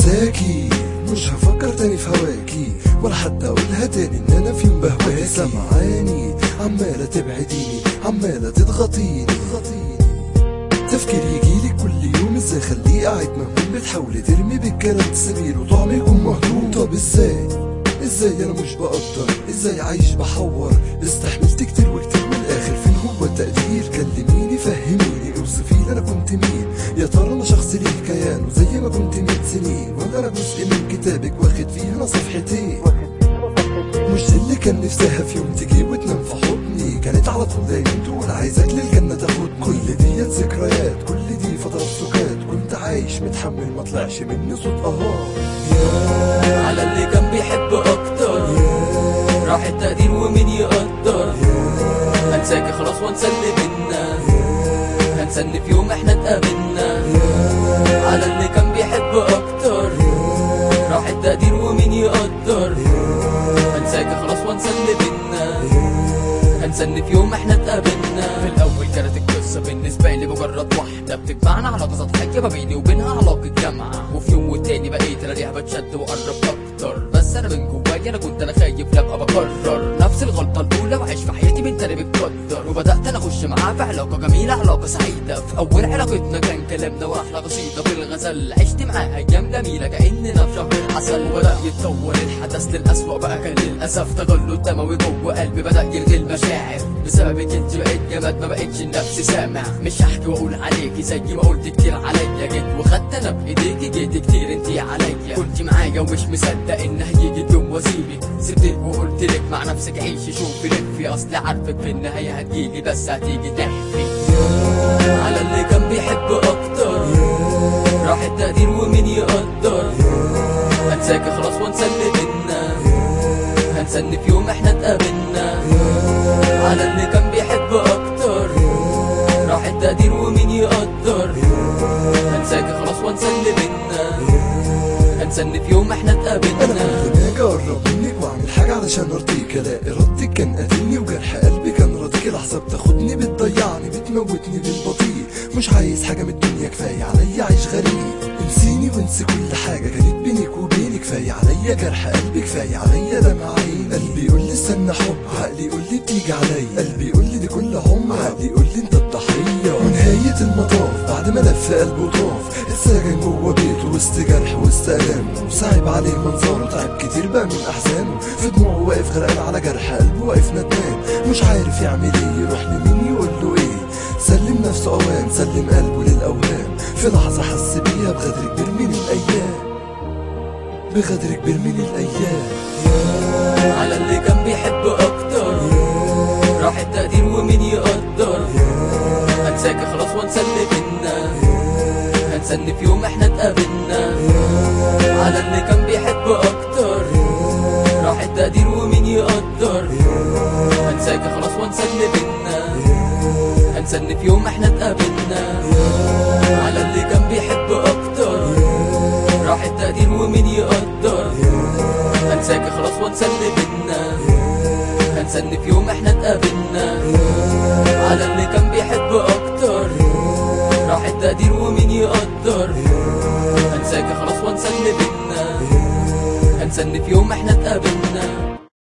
هنساكي مش هفكر تاني في هواكي ولا حتى اقولها تاني ان انا في يوم بهواكي سمعاني عمالة تبعديني عمالة تضغطيني تفكير يجيلك كل يوم ازاي خليه قاعد مهموم بتحاولي ترمي بالكلام تسابيل وطعمه يكون مهضوم طب ازاي ازاي انا مش بقدر ازاي عايش بحور استحملت كتير وكتير من الاخر فين هو التقدير كلميني فهميني اوصفي لي انا كنت مين يا ترى انا شخص ليه كيان وزي ما كنت من سنين ولا انا جزء من كتابك واخد فيه انا صفحتين مش دي اللي كان نفسها في يوم تجي وتنام في حضني كانت على طول دايما تقول عايزك للجنة تاخد كل ديت ذكريات كل دي فترات سكات كنت عايش متحمل ما طلعش مني صوت اه يا على اللي كان بيحب اكتر راح التقدير ومين يقدر هنساك خلاص وانسى اللي بينا هنسى ان في يوم احنا اتقابلنا على اللي كان بيحب اكتر راح التقدير ومين يقدر هنساك خلاص وانسى اللي بينا هنسى ان في يوم احنا اتقابلنا في الاول كانت القصه بالنسبه لي مجرد واحده بتجمعنا علاقه سطحيه ما بيني وبينها علاقه جامعه وفي يوم والتاني بقيت الاقيها بتشد واقرب اكتر بس انا من جوايا انا كنت انا خايف لا ابقى بكرر نفس الغلطه الاولى واعيش في حياتي بنت انا بتقدر وبدات انا اخش معاها في علاقه جميله علاقه سعيده في اول علاقتنا كان كلامنا واحلى قصيده في الغزل عشت معاها ايام جميله كاننا في شهر العسل وبدا يتطور الحدث للاسوء بقى كان للاسف تغلط دموي جوه قلبي بدا يلغي المشاعر بسببك انت بقيت جماد ما بقتش النفس سامع مش هحكي واقول عليكي زي ما قلت كتير عليا جيت وخدت انا بايديكي جيت كتير انت عليا كنت معايا ومش مصدق ان هيجي يوم واسيبك سبتك وقلت لك مع نفسك عيشي شوفي لفي اصل عارفك في النهايه هتجيلي بس هتيجي تحفي على اللي كان بيحب اكتر راح التقدير ومين يقدر هنساك خلاص وانسى اللي بينا هنسى ان في يوم احنا اتقابلنا على اللي كان بيحب اكتر راح التقدير ومين يقدر هنساك خلاص وانسى اللي بينا هنسى ان في يوم احنا انا اتقابلنا كل ما اجي اقرب منك واعمل حاجه علشان ارضيك الاقي ردك كان قاتلني وجرح قلبي كان راضيك لحظه بتاخدني بتضيعني بتموتني بالبطيء مش عايز حاجه من الدنيا كفايه عليا عيش غريب انسيني وانسي كل حاجه كانت بينك وبيني كفايه عليا جرح قلبي كفايه عليا دمع عيني قلبي يقول لي استنى حب عقلي يقول لي بتيجي عليا قلبي يقول لي دي كل عمر عقلي يقول لي انت الضحيه ونهايه المطاف بعد ما لف قلبه طاف اتسجن جوه بيته وسط جرح وسط الام وصعب عليه منظره تعب كتير بقى من احزانه في دموعه واقف غرقان على جرح قلبه واقف ندمان مش عارف يعمل ايه يروح لمين يقول له ايه سلم نفسه اوان سلم قلبه للاوهام في لحظه حس بيها بغدر كبير من الايام بغدر كبير من الايام على اللي كان بيحب اكتر راح التقدير ومين يقدر هنساك خلاص وانسى اللي بينا هنسى ان في يوم احنا اتقابلنا على اللي كان بيحب اكتر راح التقدير ومين يقدر هنساك خلاص وانسى اللي بينا هنسى ان في يوم احنا اتقابلنا على اللي كان بيحب اكتر راح التقدير ومين يقدر هنساك خلاص وانسى اللي بينا هنسى ان في يوم احنا اتقابلنا على اللي كان بيحب اكتر راح التقدير ومين يقدر هنساك خلاص وانسى اللي بينا هنسى ان في يوم احنا اتقابلنا